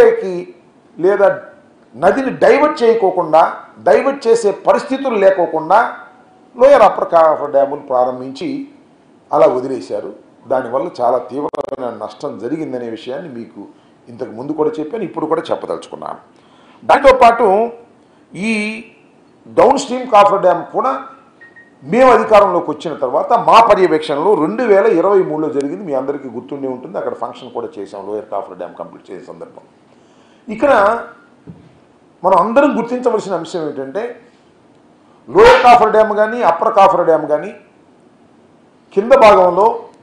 లోయర్కి లేదా నదిని డైవర్ట్ చేయకోకుండా డైవర్ట్ చేసే పరిస్థితులు లేకోకుండా లోయర్ అప్పర్ కాఫర్ డ్యాములు ప్రారంభించి అలా వదిలేశారు దానివల్ల చాలా తీవ్రమైన నష్టం జరిగిందనే విషయాన్ని మీకు ఇంతకు ముందు కూడా చెప్పాను ఇప్పుడు కూడా చెప్పదలుచుకున్నాను దాంతోపాటు ఈ డౌన్ స్ట్రీమ్ కాఫర్ డ్యామ్ కూడా మేము అధికారంలోకి వచ్చిన తర్వాత మా పర్యవేక్షణలో రెండు వేల ఇరవై మూడులో జరిగింది మీ అందరికీ గుర్తుండే ఉంటుంది అక్కడ ఫంక్షన్ కూడా చేసాం లోయర్ కాఫర్ డ్యామ్ కంప్లీట్ చేసే సందర్భం ఇక్కడ మనం అందరం గుర్తించవలసిన అంశం ఏంటంటే లోయర్ కాఫర్ డ్యామ్ కానీ అప్పర్ కాఫర్ డ్యామ్ కానీ కింద భాగంలో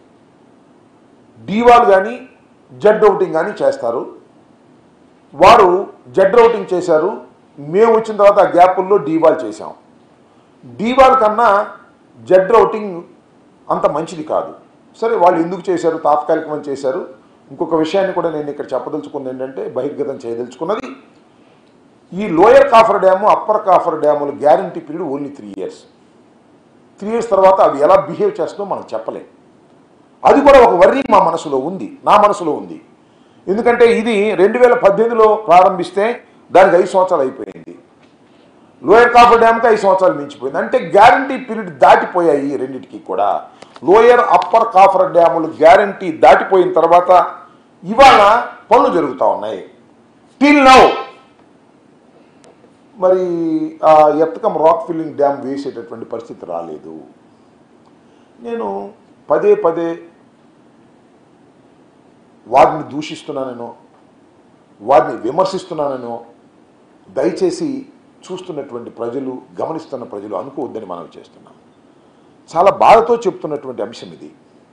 డీవాల్ కానీ జెడ్ రౌటింగ్ కానీ చేస్తారు వారు జెడ్ రౌటింగ్ చేశారు మేము వచ్చిన తర్వాత ఆ గ్యాపుల్లో డీవాల్ చేశాం డీవాల్ కన్నా జెడ్ రౌటింగ్ అంత మంచిది కాదు సరే వాళ్ళు ఎందుకు చేశారు తాత్కాలికమని చేశారు ఇంకొక విషయాన్ని కూడా నేను ఇక్కడ చెప్పదలుచుకుంది ఏంటంటే బహిర్గతం చేయదలుచుకున్నది ఈ lower coffer dam upper coffer డ్యాముల guarantee period only three years three years తర్వాత అవి ఎలా బిహేవ్ చేస్తుందో మనం చెప్పలేం అది కూడా ఒక వర్రీ మా మనసులో ఉంది నా మనసులో ఉంది ఎందుకంటే ఇది రెండు వేల పద్దెనిమిదిలో ప్రారంభిస్తే దానికి ఐదు సంవత్సరాలు అయిపోయింది లోయర్ కాఫర్ డ్యామ్కి ఐదు సంవత్సరాలు మించిపోయింది అంటే గ్యారంటీ పీరియడ్ దాటిపోయాయి ఈ రెండింటికి కూడా లోయర్ అప్పర్ కాఫర్ డ్యాములు గ్యారంటీ దాటిపోయిన తర్వాత ఇవాళ పనులు జరుగుతూ ఉన్నాయి టిల్ నౌ మరి ఆ ఎత్తకం రాక్ ఫిల్లింగ్ డ్యామ్ వేసేటటువంటి పరిస్థితి రాలేదు నేను పదే పదే వారిని దూషిస్తున్నానో వారిని విమర్శిస్తున్నానో దయచేసి చూస్తున్నటువంటి ప్రజలు గమనిస్తున్న ప్రజలు అనుకోవద్దని మనం చేస్తున్నాం చాలా బాధతో చెప్తున్నటువంటి అంశం ఇది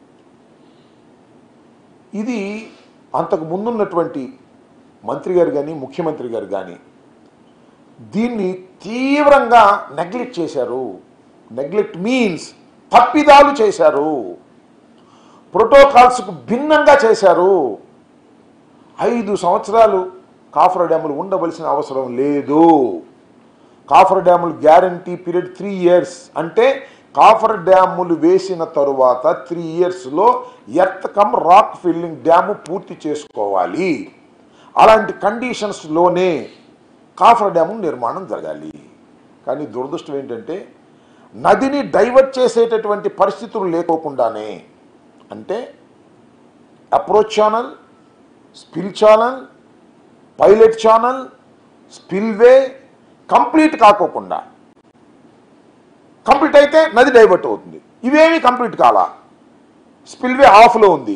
ఇది అంతకు ముందున్నటువంటి మంత్రి గారు కానీ ముఖ్యమంత్రి గారు కానీ దీన్ని తీవ్రంగా నెగ్లెక్ట్ చేశారు నెగ్లెక్ట్ మీన్స్ తప్పిదాలు చేశారు ప్రోటోకాల్స్కు భిన్నంగా చేశారు ఐదు సంవత్సరాలు కాఫర్ డ్యాములు ఉండవలసిన అవసరం లేదు కాఫర్ డ్యాములు గ్యారంటీ పీరియడ్ త్రీ ఇయర్స్ అంటే కాఫర్ డ్యాములు వేసిన తరువాత త్రీ ఇయర్స్లో earth cum rock filling dam పూర్తి చేసుకోవాలి అలాంటి కండిషన్స్లోనే కాఫర్ డ్యాము నిర్మాణం జరగాలి కానీ దురదృష్టం ఏంటంటే నదిని డైవర్ట్ చేసేటటువంటి పరిస్థితులు లేకోకుండానే అంటే approach channel spill channel pilot channel spillway complete కాకోకుండా కంప్లీట్ అయితే నది డైవర్ట్ అవుతుంది ఇవేమీ కంప్లీట్ కాలా స్పిల్వే ఆఫ్లో ఉంది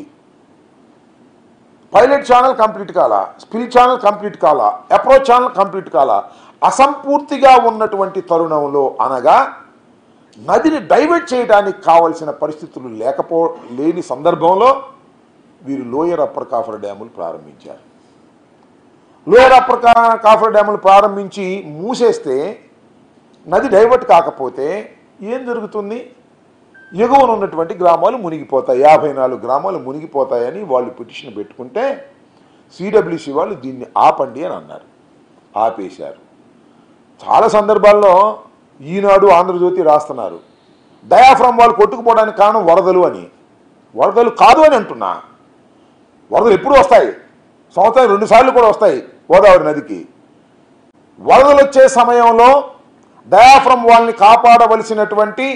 పైలట్ ఛానల్ కంప్లీట్ కాలా స్పిల్ ఛానల్ కంప్లీట్ కాలా అప్రోచ్ ఛానల్ కంప్లీట్ కాలా అసంపూర్తిగా ఉన్నటువంటి తరుణంలో అనగా నదిని డైవర్ట్ చేయడానికి కావలసిన పరిస్థితులు లేకపో లేని సందర్భంలో వీరు లోయర్ అప్పర్ కాఫర్ డ్యాములు ప్రారంభించారు లోయర్ అప్పర్ కా- కాఫర్ డ్యాములు ప్రారంభించి మూసేస్తే నది డైవర్ట్ కాకపోతే ఏం జరుగుతుంది ఎగువన ఉన్నటువంటి గ్రామాలు మునిగిపోతాయి యాభై నాలుగు గ్రామాలు మునిగిపోతాయని వాళ్ళు పిటిషన్ పెట్టుకుంటే సిడబ్ల్యూసి వాళ్ళు దీన్ని ఆపండి అని అన్నారు ఆపేశారు చాలా సందర్భాల్లో ఈనాడు ఆంధ్రజ్యోతి రాస్తున్నారు డయాఫ్రమ్ వాళ్ళు కొట్టుకుపోవడానికి కారణం వరదలు అని వరదలు కాదు అని అంటున్నా వరదలు ఎప్పుడు వస్తాయి సంవత్సరం రెండు సార్లు కూడా వస్తాయి గోదావరి నదికి వరదలు వచ్చే సమయంలో డయాఫ్రమ్ వాళ్ళని కాపాడవలసినటువంటి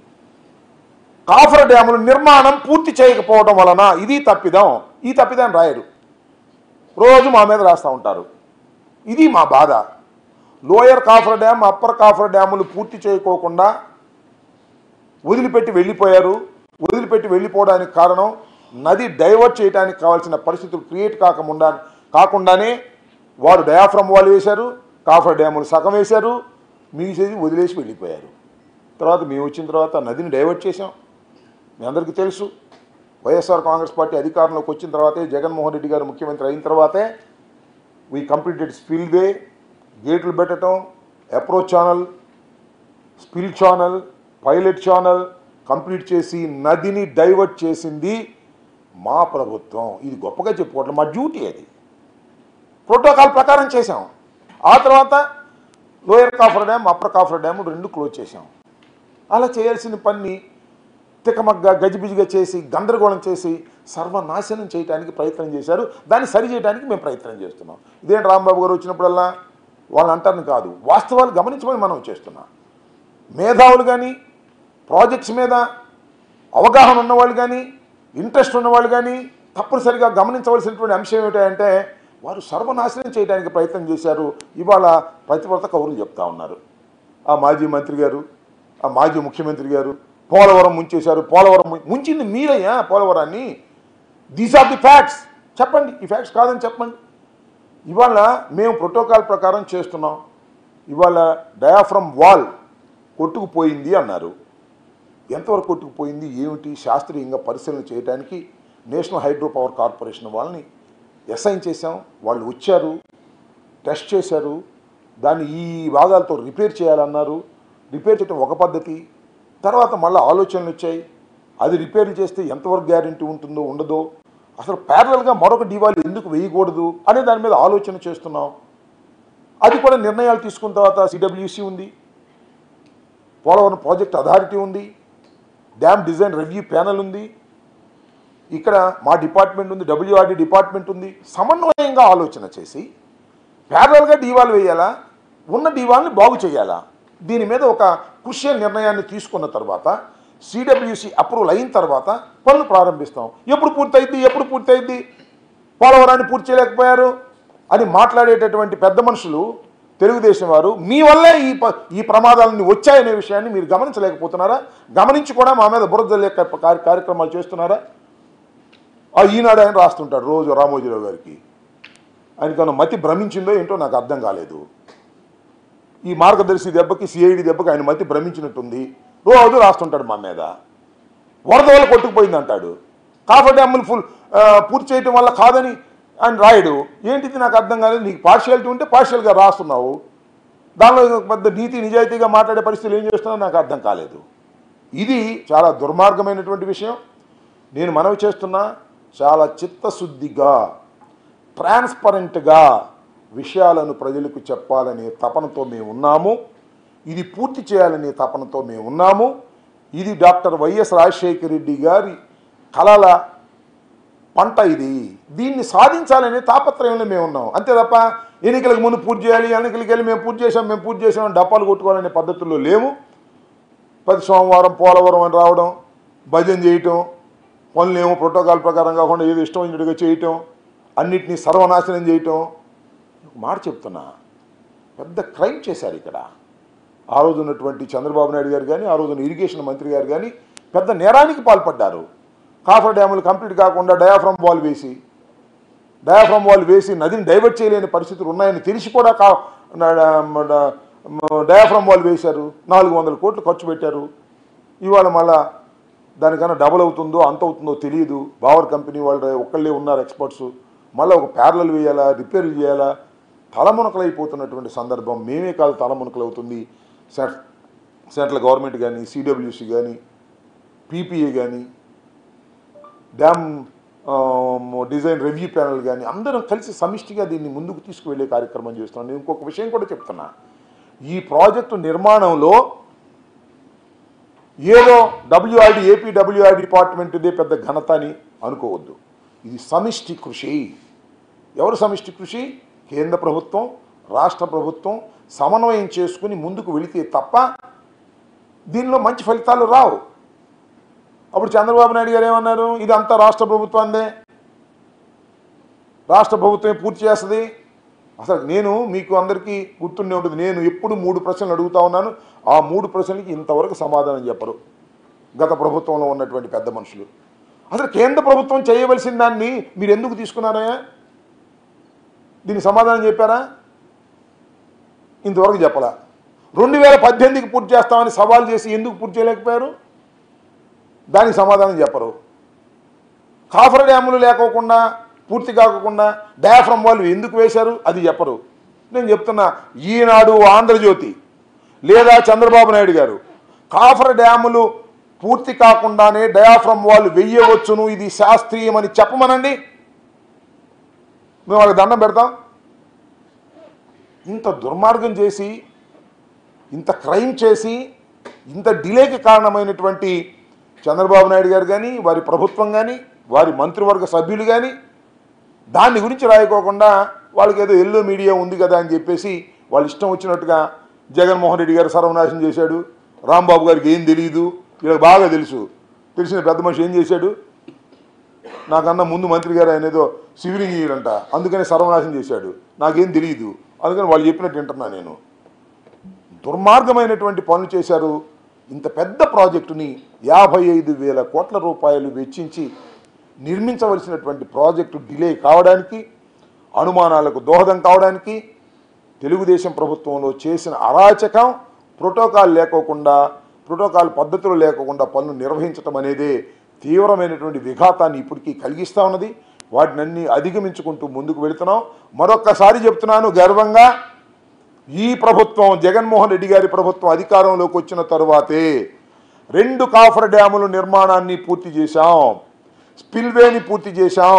కాఫర్ డ్యాముల నిర్మాణం పూర్తి చేయకపోవడం వలన ఇది తప్పిదం ఈ తప్పిదాన్ని రాయరు రోజు మా మీద రాస్తూ ఉంటారు ఇది మా బాధ lower coffer dam upper coffer డ్యాములు పూర్తి చేయకోకుండా వదిలిపెట్టి వెళ్ళిపోయారు వదిలిపెట్టి వెళ్ళిపోవడానికి కారణం నది డైవర్ట్ చేయడానికి కావాల్సిన పరిస్థితులు క్రియేట్ కాకుండా కాకుండానే వారు డయాఫ్రమ్ వాళ్ళు వేశారు కాఫర్ డ్యాములు సగం వేశారు మిగిసేది వదిలేసి వెళ్ళిపోయారు తర్వాత మేము వచ్చిన తర్వాత నదిని డైవర్ట్ చేసాం మీ అందరికీ తెలుసు వైఎస్ఆర్ కాంగ్రెస్ పార్టీ అధికారంలోకి వచ్చిన తర్వాతే జగన్మోహన్ రెడ్డి గారు ముఖ్యమంత్రి అయిన తర్వాతే వీ కంప్లీటెడ్ స్పిల్వే గేట్లు పెట్టడం approach channel spill channel pilot channel complete చేసి నదిని డైవర్ట్ చేసింది మా ప్రభుత్వం ఇది గొప్పగా చెప్పుకోవట్లేదు మా డ్యూటీ అది ప్రోటోకాల్ ప్రకారం చేసాం ఆ తర్వాత lower coffer dam upper coffer dam రెండు క్లోజ్ చేసాం అలా చేయాల్సిన పని తికమగ్గా గజిబిజిగా చేసి గందరగోళం చేసి సర్వనాశనం చేయడానికి ప్రయత్నం చేశారు దాన్ని సరి చేయడానికి మేము ప్రయత్నం చేస్తున్నాం ఇదేంటి రాంబాబు గారు వచ్చినప్పుడల్లా వాళ్ళు అంటారని కాదు వాస్తవాలు గమనించమని మనం చేస్తున్నాం మేధావులు కానీ ప్రాజెక్ట్స్ మీద అవగాహన ఉన్నవాళ్ళు కానీ ఇంట్రెస్ట్ ఉన్నవాళ్ళు కానీ తప్పనిసరిగా గమనించవలసినటువంటి అంశం ఏమిటంటే వారు సర్వనాశనం చేయడానికి ప్రయత్నం చేశారు ఇవాళ ప్రతిపక్ష కౌరులు చెప్తా ఉన్నారు ఆ మాజీ మంత్రి గారు ఆ మాజీ ముఖ్యమంత్రి గారు పోలవరం ముంచేశారు పోలవరం ము- ముంచింది మీరయ్యా పోలవరాన్ని దీస్ ఆర్ ది ఫ్యాక్ట్స్ చెప్పండి ఈ ఫ్యాక్ట్స్ కాదని చెప్పండి ఇవాళ మేము ప్రోటోకాల్ ప్రకారం చేస్తున్నాం ఇవాళ డయాఫ్రమ్ వాల్ కొట్టుకుపోయింది అన్నారు ఎంతవరకు కొట్టుకుపోయింది ఏమిటి శాస్త్రీయంగా పరిశీలన చేయడానికి నేషనల్ హైడ్రో పవర్ కార్పొరేషన్ వాళ్ళని అసైన్ చేశాం వాళ్ళు వచ్చారు టెస్ట్ చేశారు దాన్ని ఈ భాగాలతో రిపేర్ చేయాలన్నారు రిపేర్ చేయడం ఒక పద్ధతి తర్వాత మళ్ళీ ఆలోచనలు వచ్చాయి అది రిపేర్ చేస్తే ఎంతవరకు గ్యారంటీ ఉంటుందో ఉండదో అసలు ప్యారలల్గా మరొక డివాల్ ఎందుకు వేయకూడదు అనే దాని మీద ఆలోచన చేస్తున్నాం అది కూడా నిర్ణయాలు తీసుకున్న తర్వాత సిడబ్ల్యూసి ఉంది పోలవరం ప్రాజెక్ట్ అథారిటీ ఉంది డ్యామ్ డిజైన్ రివ్యూ ప్యానల్ ఉంది ఇక్కడ మా డిపార్ట్మెంట్ ఉంది డబ్ల్యూఆర్డి డిపార్ట్మెంట్ ఉంది సమన్వయంగా ఆలోచన చేసి ప్యారలల్గా డీవాల్ వేయాలా ఉన్న డీవాల్ని బాగు చేయాలా దీని మీద ఒక కృషియల్ నిర్ణయాన్ని తీసుకున్న తర్వాత సిడబ్ల్యూసి అప్రూవల్ అయిన తర్వాత పనులు ప్రారంభిస్తాం ఎప్పుడు పూర్తయింది ఎప్పుడు పూర్తయింది పోలవరాన్ని పూర్తి చేయలేకపోయారు అని మాట్లాడేటటువంటి పెద్ద మనుషులు తెలుగుదేశం వారు మీ వల్లే ఈ ప- ఈ ప్రమాదాలన్నీ వచ్చాయనే విషయాన్ని మీరు గమనించలేకపోతున్నారా గమనించి కూడా మా మీద బురద జల్లే కా- కార్య- కార్యక్రమాలు చేస్తున్నారా ఆ ఈనాడు ఆయన రాస్తుంటాడు రోజు రామోజీరావు గారికి ఆయనకన్నా మతి భ్రమించిందో ఏంటో నాకు అర్థం కాలేదు ఈ మార్గదర్శి దెబ్బకి సిఐడి దెబ్బకి ఆయన మతి భ్రమించినట్టుంది రోజు రాస్తుంటాడు మా మీద వరద వల్ల కొట్టుకుపోయింది అంటాడు కాఫర్ డ్యాములు ఫుల్ ఆ, పూర్తి చేయటం వల్ల కాదని ఆయన రాయడు ఏంటిది నాకు అర్థం కాలేదు నీకు పార్షియాలిటీ ఉంటే పార్షియల్గా రాస్తున్నావు దానిలో పెద్ద నీతి నిజాయితీగా మాట్లాడే పరిస్థితులు ఏం చేస్తున్నావు నాకు అర్థం కాలేదు ఇది చాలా దుర్మార్గమైనటువంటి విషయం నేను మనవి చేస్తున్నా చాలా చిత్తశుద్ధిగా ట్రాన్స్పరెంట్గా విషయాలను ప్రజలకు చెప్పాలనే తపనతో మేము ఉన్నాము ఇది పూర్తి చేయాలనే తపనతో మేము ఉన్నాము ఇది డాక్టర్ వైఎస్ రాజశేఖర రెడ్డి గారి కళల పంట ఇది దీన్ని సాధించాలనే తాపత్రయంలో మేము ఉన్నాం అంతే తప్ప ఎన్నికలకు ముందు పూర్తి చేయాలి ఎన్నికలకి వెళ్ళి మేము పూర్తి చేసాం మేము పూర్తి చేసాం అని డప్పాలు కొట్టుకోవాలనే పద్ధతుల్లో లేము ప్రతి సోమవారం పోలవరం అని రావడం భజన చేయటం పనులేమో ప్రోటోకాల్ ప్రకారం కాకుండా ఏదో ఇష్టం వచ్చినట్టుగా చేయటం అన్నిటినీ సర్వనాశనం చేయటం ఒక మాట చెప్తున్నా పెద్ద క్రైమ్ చేశారు ఇక్కడ ఆ రోజు ఉన్నటువంటి చంద్రబాబు నాయుడు గారు కానీ ఆ రోజున ఇరిగేషన్ మంత్రి గారు కానీ పెద్ద నేరానికి పాల్పడ్డారు కాఫర్ డ్యాములు కంప్లీట్ కాకుండా డయాఫ్రమ్ వాల్ వేసి డయాఫ్రమ్ వాల్ వేసి నదిని డైవర్ట్ చేయలేని పరిస్థితులు ఉన్నాయని తెలిసి కూడా కా డయాఫ్రమ్ వాల్ వేశారు నాలుగు వందల కోట్లు ఖర్చు పెట్టారు ఇవాళ మళ్ళా దానికన్నా డబుల్ అవుతుందో అంత అవుతుందో తెలియదు బావర్ కంపెనీ వాళ్ళు ఒక్కళ్ళే ఉన్నారు ఎక్స్పర్ట్స్ మళ్ళీ ఒక ప్యారలల్ వేయాలా రిపేర్ చేయాలా తలమునకలైపోతున్నటువంటి సందర్భం మేమే కాదు తలమునకలు అవుతుంది సెంట్ సెంట్రల్ గవర్నమెంట్ కానీ సిడబ్ల్యూసి కానీ పీపీఏ కానీ డ్యామ్ ఆ, డిజైన్ రివ్యూ ప్యానల్ కానీ అందరం కలిసి సమిష్టిగా దీన్ని ముందుకు తీసుకువెళ్ళే కార్యక్రమం చేస్తున్నాం నేను ఇంకొక విషయం కూడా చెప్తున్నా ఈ ప్రాజెక్టు నిర్మాణంలో ఏదో డబ్ల్యూఆర్డి ఏపీ డబ్ల్యూఆర్డి డిపార్ట్మెంట్ ఇదే పెద్ద ఘనత అని అనుకోవద్దు ఇది సమిష్టి కృషి ఎవరు సమిష్టి కృషి కేంద్ర ప్రభుత్వం రాష్ట్ర ప్రభుత్వం సమన్వయం చేసుకుని ముందుకు వెళితే తప్ప దీనిలో మంచి ఫలితాలు రావు అప్పుడు చంద్రబాబు నాయుడు గారు ఏమన్నారు ఇదంతా రాష్ట్ర ప్రభుత్వాందే రాష్ట్ర ప్రభుత్వమే పూర్తి చేస్తుంది అసలు నేను మీకు అందరికీ గుర్తుండే ఉంటుంది నేను ఎప్పుడు మూడు ప్రశ్నలు అడుగుతా ఉన్నాను ఆ మూడు ప్రశ్నలకి ఇంతవరకు సమాధానం చెప్పరు గత ప్రభుత్వంలో ఉన్నటువంటి పెద్ద మనుషులు అసలు కేంద్ర ప్రభుత్వం చేయవలసిన దాన్ని మీరు ఎందుకు తీసుకున్నారా దీనికి సమాధానం చెప్పారా ఇంతవరకు చెప్పలా రెండు వేల పద్దెనిమిదికి పూర్తి చేస్తామని సవాల్ చేసి ఎందుకు పూర్తి చేయలేకపోయారు దానికి సమాధానం చెప్పరు కాఫర్ డ్యాములు లేకోకుండా పూర్తి కాకుండా డయాఫ్రమ్ వాళ్ళు ఎందుకు వేశారు అది చెప్పరు నేను చెప్తున్నా ఈనాడు ఆంధ్రజ్యోతి లేదా చంద్రబాబు నాయుడు గారు కాఫర్ డ్యాములు పూర్తి కాకుండానే డయాఫ్రమ్ వాళ్ళు వెయ్యవచ్చును ఇది శాస్త్రీయమని చెప్పమనండి మేము వాళ్ళకి దండం పెడతాం ఇంత దుర్మార్గం చేసి ఇంత క్రైమ్ చేసి ఇంత డిలేకి కారణమైనటువంటి చంద్రబాబు నాయుడు గారు కానీ వారి ప్రభుత్వం కానీ వారి మంత్రివర్గ సభ్యులు కానీ దాని గురించి రాయకోకుండా వాళ్ళకి ఏదో ఎల్లో మీడియా ఉంది కదా అని చెప్పేసి వాళ్ళు ఇష్టం వచ్చినట్టుగా జగన్మోహన్ రెడ్డి గారు సర్వనాశనం చేశాడు రాంబాబు గారికి ఏం తెలియదు వీళ్ళకి బాగా తెలుసు తెలిసిన పెద్ద మనిషి ఏం చేశాడు నాకన్నా ముందు మంత్రి గారు ఆయన ఏదో సివిల్ ఇంజనీర్ అంట అందుకని సర్వనాశనం చేశాడు నాకేం తెలియదు అందుకని వాళ్ళు చెప్పినట్టు వింటున్నా నేను దుర్మార్గమైనటువంటి పనులు చేశారు ఇంత పెద్ద ప్రాజెక్టుని యాభై ఐదు వేల కోట్ల రూపాయలు వెచ్చించి నిర్మించవలసినటువంటి ప్రాజెక్టు డిలే కావడానికి అనుమానాలకు దోహదం కావడానికి తెలుగుదేశం ప్రభుత్వంలో చేసిన అరాచకం ప్రోటోకాల్ లేకోకుండా ప్రోటోకాల్ పద్ధతులు లేకోకుండా పనులు నిర్వహించటం అనేదే తీవ్రమైనటువంటి విఘాతాన్ని ఇప్పటికీ కలిగిస్తూ ఉన్నది వాటినన్నీ అధిగమించుకుంటూ ముందుకు వెళుతున్నాం మరొక్కసారి చెప్తున్నాను గర్వంగా ఈ ప్రభుత్వం జగన్మోహన్ రెడ్డి గారి ప్రభుత్వం అధికారంలోకి వచ్చిన తరువాతే రెండు కాఫర్ డ్యాముల నిర్మాణాన్ని పూర్తి చేశాం స్పిల్వేని పూర్తి చేశాం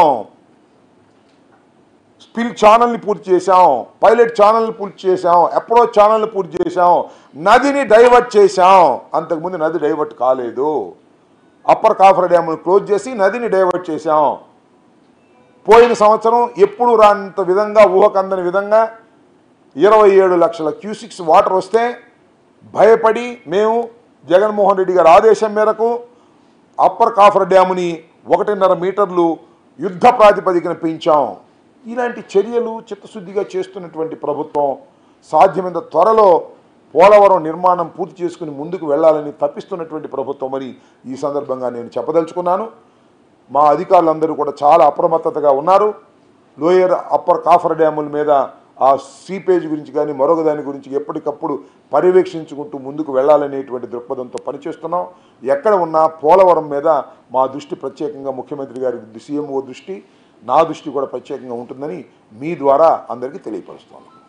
స్పిల్ ఛానల్ని పూర్తి చేశాం పైలట్ ఛానల్ని పూర్తి చేశాం అప్రోచ్ ఛానల్ని పూర్తి చేశాం నదిని డైవర్ట్ చేశాం అంతకుముందు నది డైవర్ట్ కాలేదు అప్పర్ కాఫర్ డ్యామును క్లోజ్ చేసి నదిని డైవర్ట్ చేశాం పోయిన సంవత్సరం ఎప్పుడు రానంత విధంగా ఊహకందని విధంగా ఇరవై ఏడు లక్షల క్యూసిక్స్ వాటర్ వస్తే భయపడి మేము జగన్మోహన్ రెడ్డి గారి ఆదేశం మేరకు అప్పర్ కాఫర్ డ్యాముని ఒకటిన్నర మీటర్లు యుద్ధ ప్రాతిపదికన పెంచాం ఇలాంటి చర్యలు చిత్తశుద్ధిగా చేస్తున్నటువంటి ప్రభుత్వం సాధ్యమైనంత త్వరలో పోలవరం నిర్మాణం పూర్తి చేసుకుని ముందుకు వెళ్ళాలని తప్పిస్తున్నటువంటి ప్రభుత్వం అని ఈ సందర్భంగా నేను చెప్పదలుచుకున్నాను మా అధికారులందరూ కూడా చాలా అప్రమత్తతగా ఉన్నారు లోయర్ అప్పర్ కాఫర్ డ్యాముల మీద ఆ సీపేజ్ గురించి కానీ మరొక దాని గురించి ఎప్పటికప్పుడు పర్యవేక్షించుకుంటూ ముందుకు వెళ్ళాలనేటువంటి దృక్పథంతో పనిచేస్తున్నాం ఎక్కడ ఉన్నా పోలవరం మీద మా దృష్టి ప్రత్యేకంగా ముఖ్యమంత్రి గారి సీఎంఓ దృష్టి నా దృష్టి కూడా ప్రత్యేకంగా ఉంటుందని మీ ద్వారా అందరికీ తెలియపరుస్తున్నాను